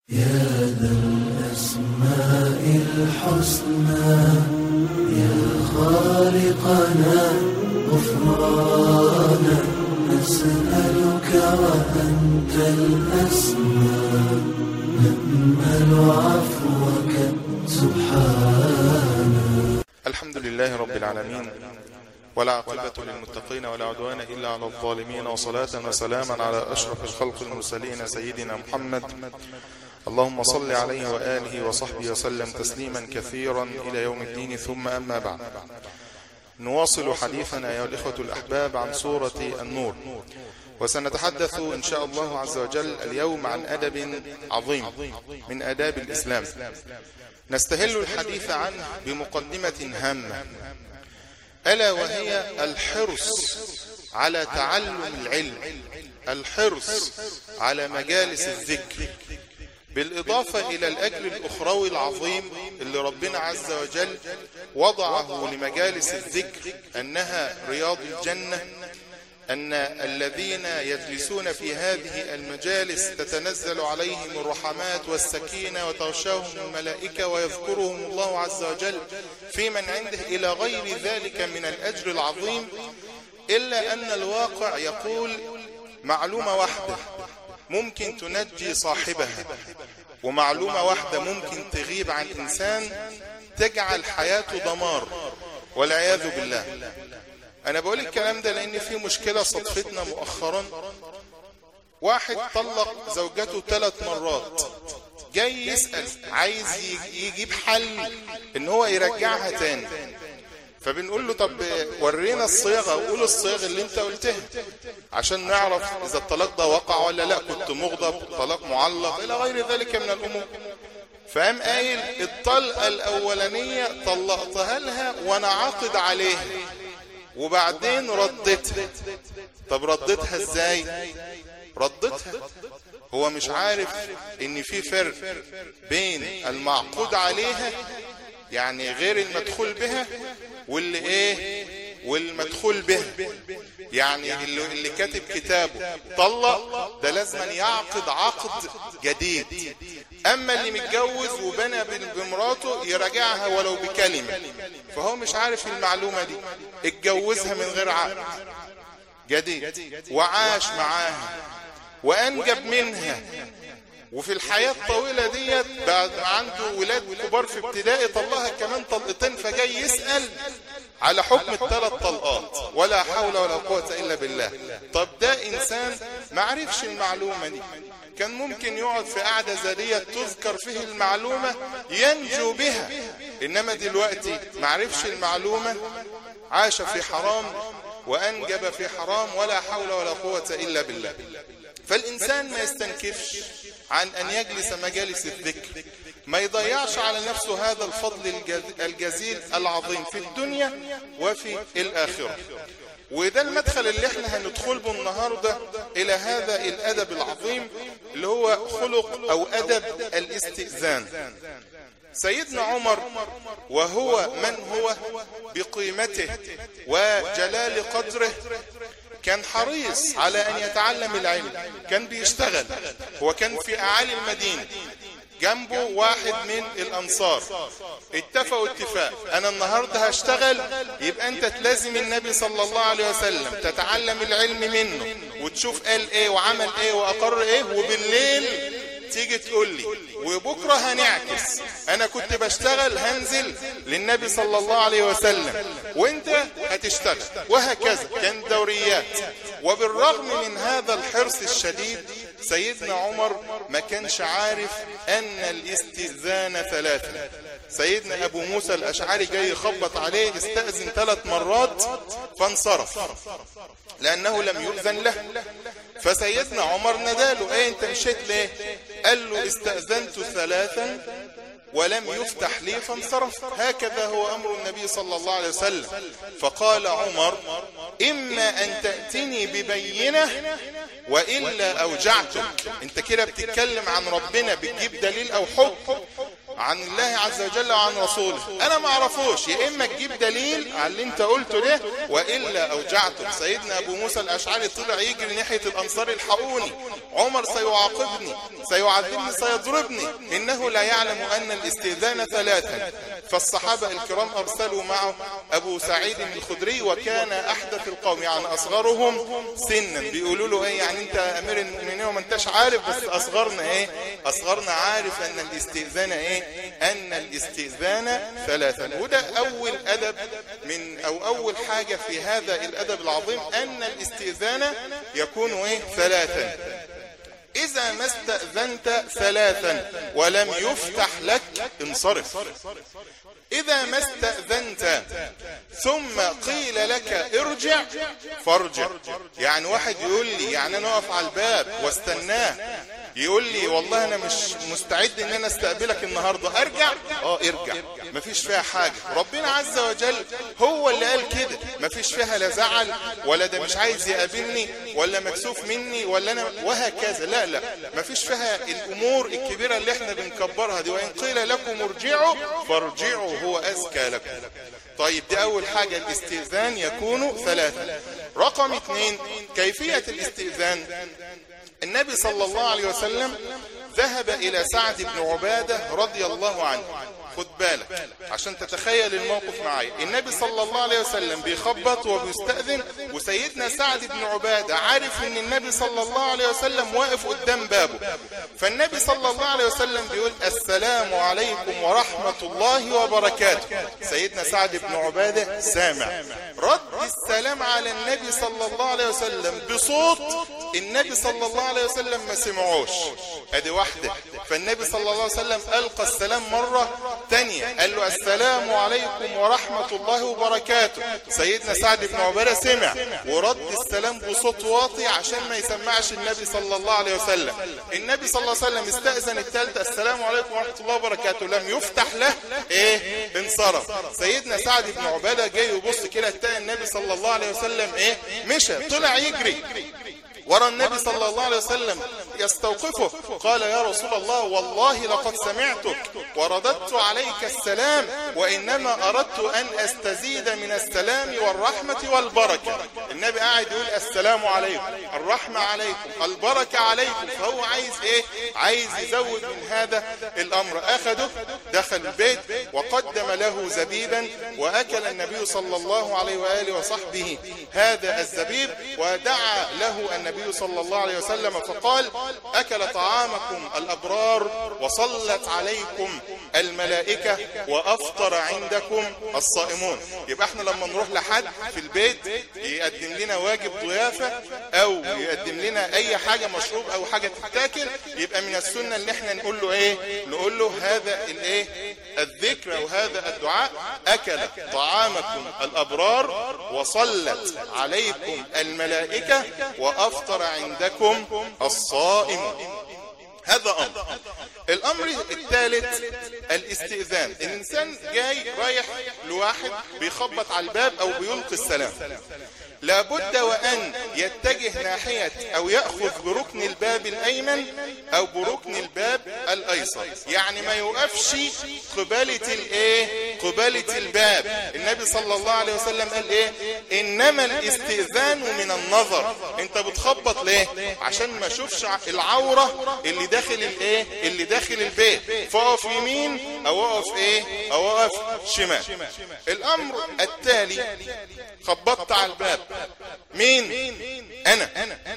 يا ذا الأسماء الحسنى يا خالقنا غفرانا نسألك وأنت الأسمى نأمل عفوك سبحانا الحمد لله رب العالمين ولا عقبة للمتقين ولا عدوان إلا على الظالمين وصلاة وسلاما على أشرف الخلق المرسلين سيدنا محمد اللهم صل عليه وآله وصحبه وسلم تسليما كثيرا إلى يوم الدين ثم أما بعد نواصل حديثنا يا الإخوة الأحباب عن سورة النور وسنتحدث إن شاء الله عز وجل اليوم عن أدب عظيم من أداب الإسلام نستهل الحديث عنه بمقدمة هامة ألا وهي الحرص على تعلم العلم الحرص على مجالس الذكر بالإضافة إلى الأجر الأخروي العظيم اللي ربنا عز وجل وضعه لمجالس الذكر أنها رياض الجنة أن الذين يجلسون في هذه المجالس تتنزل عليهم الرحمات والسكينة وتغشاهم الملائكة ويذكرهم الله عز وجل في من عنده إلى غير ذلك من الأجر العظيم إلا أن الواقع يقول معلومة واحدة ممكن تنجي صاحبها ومعلومة واحدة ممكن تغيب عن إنسان تجعل حياته دمار والعياذ بالله أنا بقول الكلام ده لأن في مشكلة صدفتنا مؤخرا واحد طلق زوجته ثلاث مرات جاي يسأل عايز يجيب حل ان هو يرجعها تاني فبنقول له طب ورينا الصيغة وقول الصيغ اللي انت قلتها عشان نعرف اذا الطلاق ده وقع ولا لا كنت مغضب طلاق معلق الى غير ذلك من الامور فقام قايل الطلقة الاولانية طلقتها لها وانا عاقد عليها وبعدين ردتها طب ردتها ازاي ردتها هو مش عارف ان في فرق بين المعقود عليها يعني غير المدخول بها واللي ايه والمدخول به يعني اللي, اللي كاتب كتابه طلق ده لازم يعقد عقد جديد اما اللي متجوز وبنى بمراته يراجعها ولو بكلمة فهو مش عارف المعلومة دي اتجوزها من غير عقد جديد وعاش معاها وانجب منها وفي الحياة الطويلة ديت بعد ما عنده ولاد كبار في ابتدائي طلقها كمان طلقتين فجاي يسأل على حكم الثلاث طلقات ولا حول ولا قوة إلا بالله طب ده إنسان ما عرفش المعلومة دي كان ممكن يقعد في قعدة زرية تذكر فيه المعلومة ينجو بها إنما دلوقتي ما عرفش المعلومة عاش في حرام وأنجب في حرام ولا حول ولا قوة إلا بالله فالإنسان ما يستنكفش عن أن يجلس مجالس الذكر ما يضيعش على نفسه هذا الفضل الجزيل العظيم في الدنيا وفي الآخرة وده المدخل اللي احنا هندخل به النهاردة الى هذا الادب العظيم اللي هو خلق او ادب الاستئذان سيدنا عمر وهو من هو بقيمته وجلال قدره كان حريص على ان يتعلم العلم كان بيشتغل هو كان في اعالي المدينة جنبه واحد من الانصار اتفقوا اتفاق انا النهاردة هشتغل يبقى انت تلازم النبي صلى الله عليه وسلم تتعلم العلم منه وتشوف قال ايه وعمل ايه واقر ايه وبالليل تيجي تقول لي وبكرة هنعكس انا كنت بشتغل هنزل للنبي صلى الله عليه وسلم وانت هتشتغل وهكذا كان دوريات وبالرغم من هذا الحرص الشديد سيدنا عمر ما كانش عارف ان الاستئذان ثلاثة سيدنا ابو موسى الاشعري جاي يخبط عليه استأذن ثلاث مرات فانصرف لانه لم يؤذن له فسيدنا عمر نداله ايه انت مشيت ليه قال له استأذنت ثلاثا ولم يفتح لي فانصرف هكذا هو أمر النبي صلى الله عليه وسلم فقال عمر إما أن تأتني ببينة وإلا أوجعتك أنت كده بتتكلم عن ربنا بتجيب دليل أو حكم عن الله عز وجل وعن رسوله انا ما اعرفوش يا اما تجيب دليل على اللي انت قلته ده والا اوجعتك سيدنا ابو موسى الاشعري طلع يجري ناحيه الانصار الحقوني عمر سيعاقبني سيعذبني سيضربني انه لا يعلم ان الاستئذان ثلاثا فالصحابه الكرام ارسلوا معه ابو سعيد الخدري وكان احدث القوم يعني اصغرهم سنا بيقولوا له ايه يعني انت امير المؤمنين وما انتش عارف بس اصغرنا ايه اصغرنا عارف ان الاستئذان ايه ان الاستئذان ثلاثا وده اول ادب من او اول حاجة في هذا الادب العظيم ان الاستئذان يكون ايه ثلاثا إذا ما استأذنت ثلاثا ولم يفتح لك انصرف إذا ما استأذنت ثم قيل لك ارجع فارجع يعني واحد يقول لي يعني أنا أقف على الباب واستناه يقول لي والله أنا مش مستعد إن أنا استقبلك النهاردة أرجع آه ارجع مفيش فيها حاجة ربنا عز وجل هو اللي قال كده مفيش فيها لا زعل ولا ده مش عايز يقابلني ولا مكسوف مني ولا أنا وهكذا لا لا مفيش فيها الأمور الكبيرة اللي احنا بنكبرها دي وإن قيل لكم ارجعوا فارجعوا هو أزكى لكم طيب دي أول حاجة الاستئذان يكون ثلاثة رقم اثنين كيفية الاستئذان النبي صلى الله عليه وسلم ذهب إلى سعد بن عبادة رضي الله عنه خد بالك عشان تتخيل الموقف معايا النبي صلى الله عليه وسلم بيخبط وبيستأذن وسيدنا سعد بن عبادة عارف ان النبي صلى الله عليه وسلم واقف قدام بابه فالنبي صلى الله عليه وسلم بيقول السلام عليكم ورحمة الله وبركاته سيدنا سعد بن عبادة سامع رد السلام على النبي صلى الله عليه وسلم بصوت النبي صلى الله عليه وسلم ما سمعوش ادي واحدة فالنبي صلى الله عليه وسلم ألقى السلام مرة تانية قال له السلام عليكم ورحمة الله وبركاته سيدنا سعد بن عبادة سمع ورد السلام بصوت واطي عشان ما يسمعش النبي صلى الله عليه وسلم النبي صلى الله عليه وسلم استأذن الثالثة السلام عليكم ورحمة الله وبركاته لم يفتح له ايه انصرف سيدنا سعد بن عبادة جاي يبص كده تلاقي النبي صلى الله عليه وسلم ايه مشى طلع يجري ورى النبي صلى الله عليه وسلم يستوقفه قال يا رسول الله والله لقد سمعتك ورددت عليك السلام وإنما أردت أن أستزيد من السلام والرحمة والبركة النبي قاعد يقول السلام عليكم الرحمة عليكم البركة عليكم فهو عايز ايه عايز يزود من هذا الأمر أخده دخل البيت وقدم له زبيبا وأكل النبي صلى الله عليه وآله وصحبه هذا الزبيب ودعا له النبي صلى الله عليه وسلم فقال أكل طعامكم الأبرار وصلت عليكم الملائكة وأفطر عندكم الصائمون يبقى احنا لما نروح لحد في البيت يقدم لنا واجب ضيافة أو يقدم لنا أي حاجة مشروب أو حاجة تتاكل يبقى من السنة اللي احنا نقول له ايه نقول له هذا الايه الذكر أو هذا الدعاء أكل طعامكم الأبرار وصلت عليكم الملائكة وأفطر عندكم الصائم هذا أمر الأمر الثالث الاستئذان الإنسان جاي رايح لواحد بيخبط على الباب أو بيلقي السلام لابد وأن يتجه ناحية أو يأخذ بركن الباب الأيمن أو بركن الباب الأيسر يعني ما يوقفش قبالة الإيه قبالة الباب النبي صلى الله عليه وسلم قال إيه إنما الاستئذان من النظر أنت بتخبط ليه عشان ما اشوفش العورة اللي داخل الإيه اللي داخل البيت فاقف يمين أو أقف إيه أو أقف شمال الأمر التالي خبطت على الباب مين انا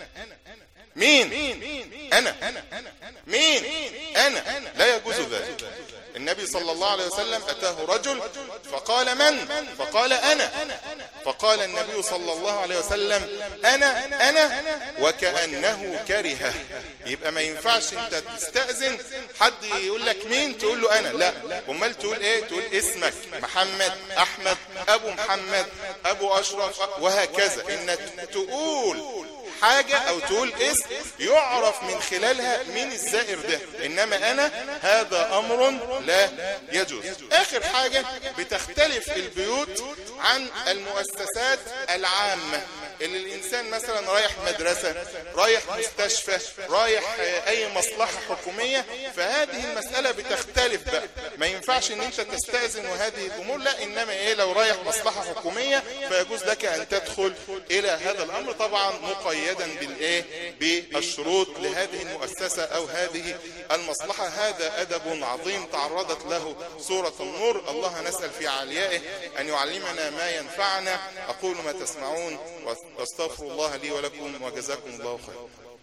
مين انا مين انا لا يجوز ذلك النبي صلى الله عليه وسلم أتاه رجل فقال من فقال أنا فقال النبي صلى الله عليه وسلم أنا أنا وكأنه كره يبقى ما ينفعش انت تستأذن حد يقول لك مين تقول له أنا لا امال تقول ايه تقول اسمك محمد أحمد أبو محمد أبو أشرف وهكذا انك تقول حاجة او تقول اسم يعرف من خلالها مين الزائر ده انما انا هذا امر لا يجوز اخر حاجة بتختلف البيوت عن المؤسسات العامة اللي الانسان مثلا رايح مدرسة رايح مستشفى رايح اي مصلحة حكومية فهذه المسألة بتختلف بقى ما ينفعش ان انت تستأذن وهذه الامور لا انما ايه لو رايح مصلحة حكومية فيجوز لك ان تدخل الى هذا الامر طبعا مقيدا بالايه بالشروط لهذه المؤسسة او هذه المصلحة هذا ادب عظيم تعرضت له سورة النور الله نسأل في عليائه ان يعلمنا ما ينفعنا اقول ما تسمعون واستغفر الله لي ولكم وجزاكم الله خيرا